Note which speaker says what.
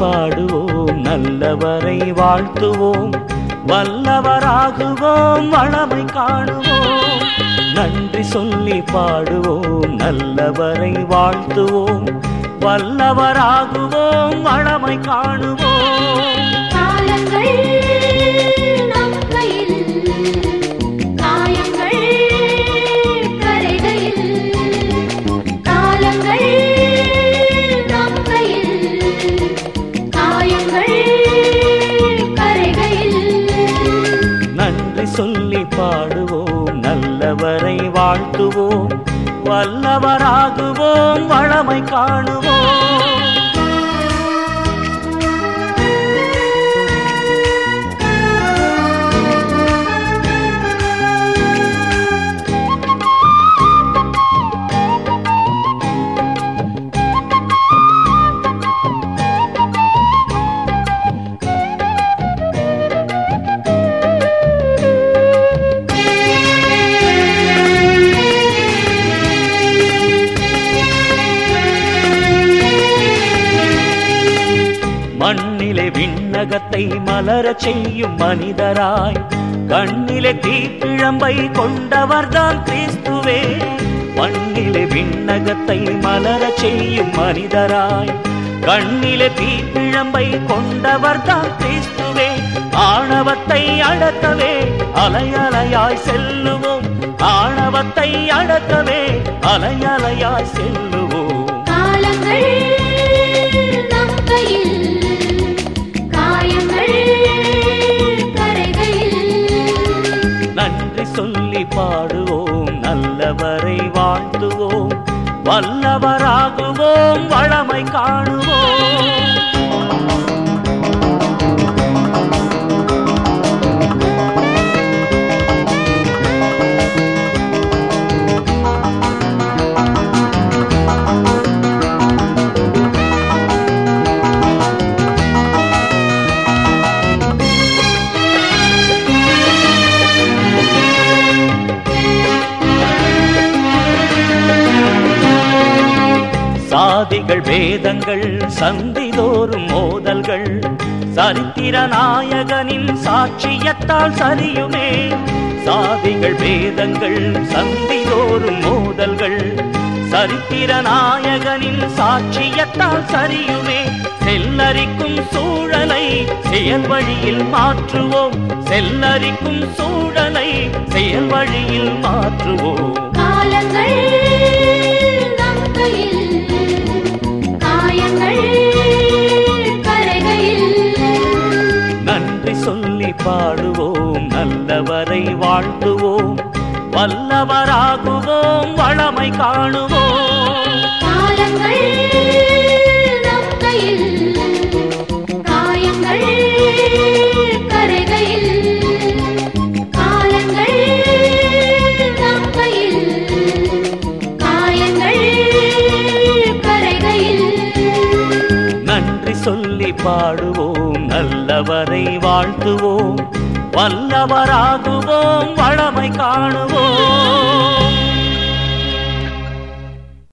Speaker 1: பாடுவோம் நல்லவரை வாழ்த்துவோம் வல்லவராகுவோம் வளமை காணுவோம் நன்றி சொல்லி பாடுவோம் நல்லவரை வாழ்த்துவோம் வல்லவராகுவோம் வளமை காணுவோம்
Speaker 2: காலங்கள் நம் கையில் காயங்கள் கரைகையில் காலங்கள் நம் கையில் காயங்கள் கரைகையில்
Speaker 1: நன்றி சொல்லி பாடுவோம் நல்லவரை வாழ்த்துவோம் வல்லவராகுவோம் வளமை காணுவோம் மண்ணிலே விண்ணகத்தை மலரச் செய்யும் மனிதராய் கண்ணிலே தீப்பிழம்பை கொண்டவர்தான் கிறிஸ்துவே மண்ணிலே விண்ணகத்தை மலரச் செய்யும் மனிதராய் கண்ணிலே தீப்பிழம்பை கொண்டவர்தான் கிறிஸ்துவே ஆணவத்தை அடக்கவே அலையலையாய் செல்லுவோம் ஆணவத்தை அடக்கவே அலையலையாய் செல்லுவோம்
Speaker 2: காலங்கள் நம் கையில் காயங்கள் கரைகையில்
Speaker 1: நன்றி சொல்லி பாடுவோம் நல்லவரை வாழ்த்துவோம் வல்லவராகுவோம் வளமை காணுவோம் சாதிகள் வேதங்கள் சந்திதோறும் மோதல்கள் சரித்திர நாயகனின் சாட்சியத்தால் சரியுமே சாதிகள் வேதங்கள் சந்திதோறும் மோதல்கள் சரித்திர நாயகனின் சாட்சியத்தால் சரியுமே செல்லரிக்கும் சூழலை செயல் வழியில் மாற்றுவோம் செல்லரிக்கும் சூழலை செயல் வழியில் மாற்றுவோம்
Speaker 2: காலங்கள் நம் கையில் காயங்கள் கரைகையில்
Speaker 1: நன்றி சொல்லி பாடுவோம் நல்லவரை வாழ்த்துவோம் வல்லவராகுவோம் வளமை காணுவோம்
Speaker 2: காலங்கள் நம் கையில் காயங்கள் கரைகையில் காலங்கள் நம் கையில் காயங்கள் கரைகையில்
Speaker 1: நன்றி சொல்லி பாடுவோம் நல்லவரை வாழ்த்துவோம் வல்லவராகுவோம் வளமை காணுவோம்